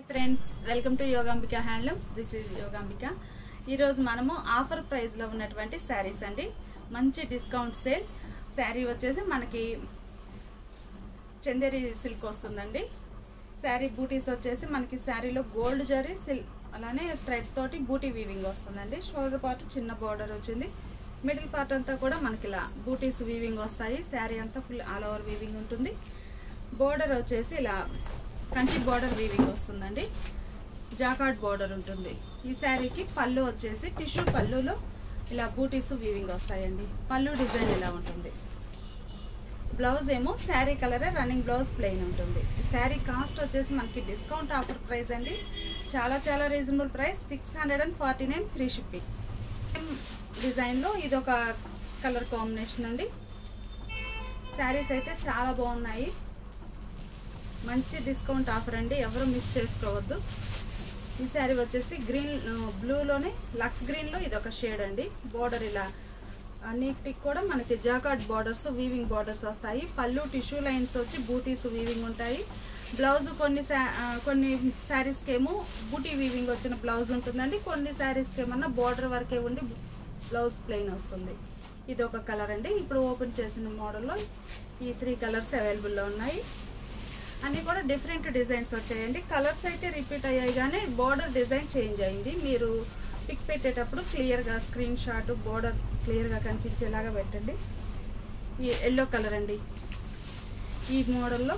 friends welcome to Yogambika handlooms this is Yogambika ఈరోజు మనము offer ప్రైస్లో ఉన్నటువంటి శారీస్ అండి మంచి డిస్కౌంట్ సేల్ శారీ వచ్చేసి మనకి చందేరి సిల్క్ వస్తుందండి శారీ బూటీస్ వచ్చేసి మనకి శారీలో గోల్డ్ జరీ సిల్క్ అలానే థ్రెడ్ తోటి బూటీ వీవింగ్ వస్తుందండి షోల్డర్ పార్ట్ చిన్న బార్డర్ వచ్చింది మిడిల్ పార్ట్ అంతా కూడా మనకి ఇలా బూటీస్ వీవింగ్ వస్తాయి శారీ అంతా ఫుల్ ఆల్ ఓవర్ వీవింగ్ ఉంటుంది బోర్డర్ వచ్చేసి ఇలా కంచి బోర్డర్ వీవింగ్ వస్తుందండి జాకార్డ్ బోర్డర్ ఉంటుంది ఈ శారీకి పళ్ళు వచ్చేసి టిష్యూ పళ్ళులో ఇలా బూటీస్ వీవింగ్ వస్తాయండి పళ్ళు డిజైన్ ఇలా ఉంటుంది బ్లౌజ్ ఏమో శారీ కలరే రన్నింగ్ బ్లౌజ్ ప్లెయిన్ ఉంటుంది ఈ శారీ కాస్ట్ వచ్చేసి మనకి డిస్కౌంట్ ఆఫర్ ప్రైస్ అండి చాలా చాలా reasonable price six hundred and forty nine free shipping డిజైన్లో ఇది ఒక కలర్ కాంబినేషన్ అండి శారీస్ అయితే చాలా బాగున్నాయి మంచి డిస్కౌంట్ ఆఫర్ అండి ఎవరు మిస్ చేసుకోవద్దు ఈ శారీ వచ్చేసి గ్రీన్ బ్లూలోనే లక్స్ గ్రీన్లో ఇది ఒక షేడ్ అండి బోర్డర్ ఇలా నీటికి కూడా మనకి జాకార్డ్ బార్డర్స్ వీవింగ్ బార్డర్స్ వస్తాయి పళ్ళు టిష్యూ లైన్స్ వచ్చి బూటీస్ వీవింగ్ ఉంటాయి బ్లౌజ్ కొన్ని శా- ఆ, కొన్ని శారీస్కి ఏమో బూటీ వీవింగ్ వచ్చిన బ్లౌజ్ ఉంటుందండి కొన్ని శారీస్కి ఏమన్నా బార్డర్ వరకే ఉండి బ్లౌజ్ ప్లెయిన్ వస్తుంది ఇది ఒక కలర్ అండి ఇప్పుడు ఓపెన్ చేసిన మోడల్లో ఈ త్రీ కలర్స్ అవైలబుల్లో ఉన్నాయి అన్నీ కూడా డిఫరెంట్ డిజైన్స్ వచ్చాయండి కలర్స్ అయితే రిపీట్ అయ్యాయి కానీ బోర్డర్ డిజైన్ చేంజ్ అయింది మీరు పిక్ పెట్టేటప్పుడు క్లియర్గా స్క్రీన్ షాట్ బోర్డర్ క్లియర్గా కనిపించేలాగా పెట్టండి ఈ ఎల్లో కలర్ అండి ఈ మోడల్లో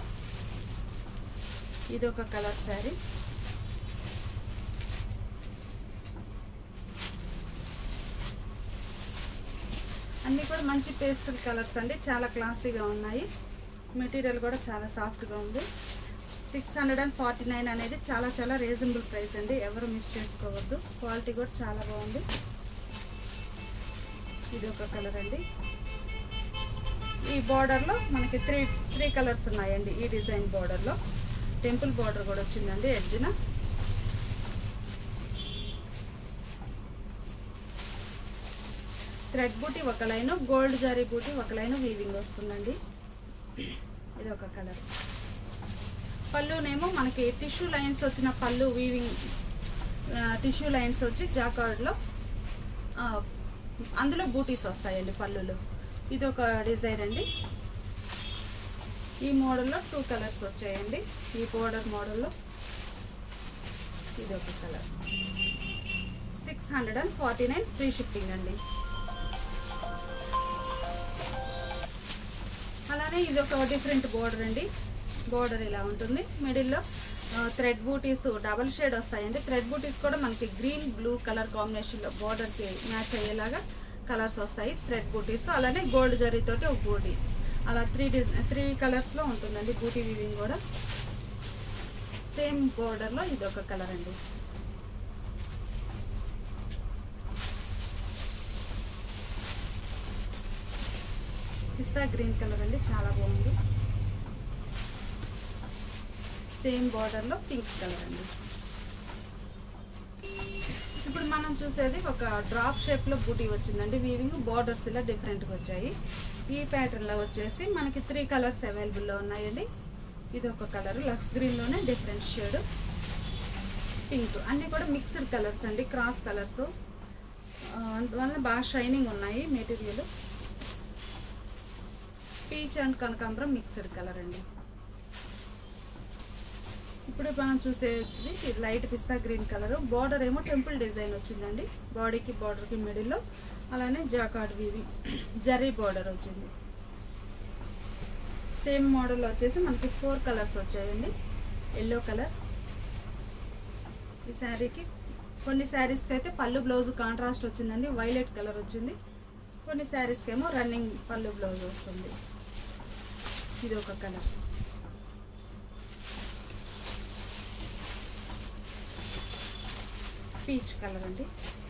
ఇది ఒక కలర్ శారీ అన్నీ కూడా మంచి పేస్టల్ కలర్స్ అండి చాలా క్లాసీగా ఉన్నాయి మెటీరియల్ కూడా చాలా సాఫ్ట్గా ఉంది six hundred and forty nine అనేది చాలా చాలా రీజనబుల్ ప్రైస్ అండి ఎవరు మిస్ చేసుకోవద్దు క్వాలిటీ కూడా చాలా బాగుంది ఇది ఒక కలర్ అండి ఈ బార్డర్లో మనకి త్రీ త్రీ కలర్స్ ఉన్నాయండి ఈ డిజైన్ బార్డర్లో టెంపుల్ బార్డర్ కూడా వచ్చిందండి ఎడ్జ్న థ్రెడ్ బూటీ ఒక లైన్ గోల్డ్ జరీ బూటీ ఒక లైన్ వీవింగ్ వస్తుందండి ఇది ఒక కలర్ పళ్ళునేమో మనకి టిష్యూ లైన్స్ వచ్చిన పళ్ళు వీవింగ్ టిష్యూ లైన్స్ వచ్చి జాకార్డ్లో అందులో బూటీస్ వస్తాయండి పళ్ళులో ఇది ఒక డిజైన్ అండి ఈ మోడల్లో టూ కలర్స్ వచ్చాయండి ఈ బోర్డర్ మోడల్లో ఇది ఒక colour six hundred and forty nine free shipping అండి అలానే ఇది ఒక డిఫరెంట్ బోర్డర్ అండి బోర్డర్ ఇలా ఉంటుంది మిడిల్లో థ్రెడ్ బూటీస్ డబల్ షేడ్ వస్తాయండి థ్రెడ్ బూటీస్ కూడా మనకి గ్రీన్ బ్లూ కలర్ కాంబినేషన్లో బోర్డర్కి మ్యాచ్ అయ్యేలాగా కలర్స్ వస్తాయి థ్రెడ్ బూటీస్ అలానే గోల్డ్ జరీతోటి ఒక బూటీ అలా త్రీ డిజైన్ త్రీ కలర్స్లో ఉంటుందండి బూటీ వీవింగ్ కూడా సేమ్ బోర్డర్లో ఇది ఒక కలర్ అండి పిస్తా గ్రీన్ కలర్ అండి చాలా బాగుంది సేమ్ బార్డర్లో పింక్ కలర్ అండి ఇప్పుడు మనం చూసేది ఒక డ్రాప్ షేప్లో బూటీ వచ్చిందండి వీవింగ్ బార్డర్స్ ఇలా డిఫరెంట్గా వచ్చాయి ఈ ప్యాటర్న్లో వచ్చేసి మనకి త్రీ కలర్స్ అవైలబుల్లో ఉన్నాయండి ఇది ఒక కలర్ లక్స్ గ్రీన్లోనే డిఫరెంట్ షేడ్ పింక్ అన్నీ కూడా మిక్స్డ్ కలర్స్ అండి క్రాస్ కలర్స్ అందువల్ల బాగా షైనింగ్ ఉన్నాయి మెటీరియల్ పీచ్ అండ్ కనకాంబరం మిక్స్డ్ కలర్ అండి ఇప్పుడు మనం చూసేది light pista green colour border ఏమో టెంపుల్ డిజైన్ వచ్చిందండి బాడీకి బార్డర్కి మిడిల్లో అలానే జాకార్డ్ వీవి జరీ బార్డర్ వచ్చింది సేమ్ మోడల్ వచ్చేసి మనకి ఫోర్ కలర్స్ వచ్చాయండి ఎల్లో కలర్ ఈ శారీకి కొన్ని శారీస్కి అయితే పళ్ళు బ్లౌజ్ కాంట్రాస్ట్ వచ్చిందండి వైలెట్ కలర్ వచ్చింది కొన్ని శారీస్కి ఏమో రన్నింగ్ పళ్ళు బ్లౌజ్ వస్తుంది ఇది ఒక కలర్ పీచ్ కలర్ అండి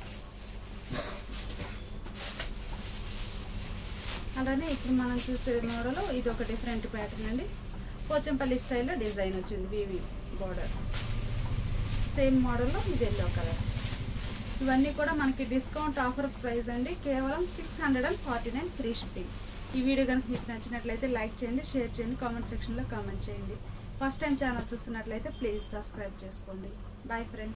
అలానే ఇప్పుడు మనం చూసే మోడల్ ఇది ఒక డిఫరెంట్ ప్యాటర్న్ అండి పోచంపల్లి స్టైల్లో డిజైన్ వచ్చింది వీవి బోర్డర్ సేమ్ మోడల్లో ఇది ఎల్లో కలర్ ఇవన్నీ కూడా మనకి డిస్కౌంట్ ఆఫర్ ప్రైస్ అండి కేవలం six hundred and forty nine free shipping ఈ వీడియో కనుక మీకు నచ్చినట్లయితే లైక్ చేయండి షేర్ చేయండి కామెంట్ సెక్షన్లో కామెంట్ చేయండి ఫస్ట్ టైం ఛానల్ చూస్తున్నట్లయితే ప్లీజ్ సబ్స్క్రైబ్ చేసుకోండి బాయ్ ఫ్రెండ్స్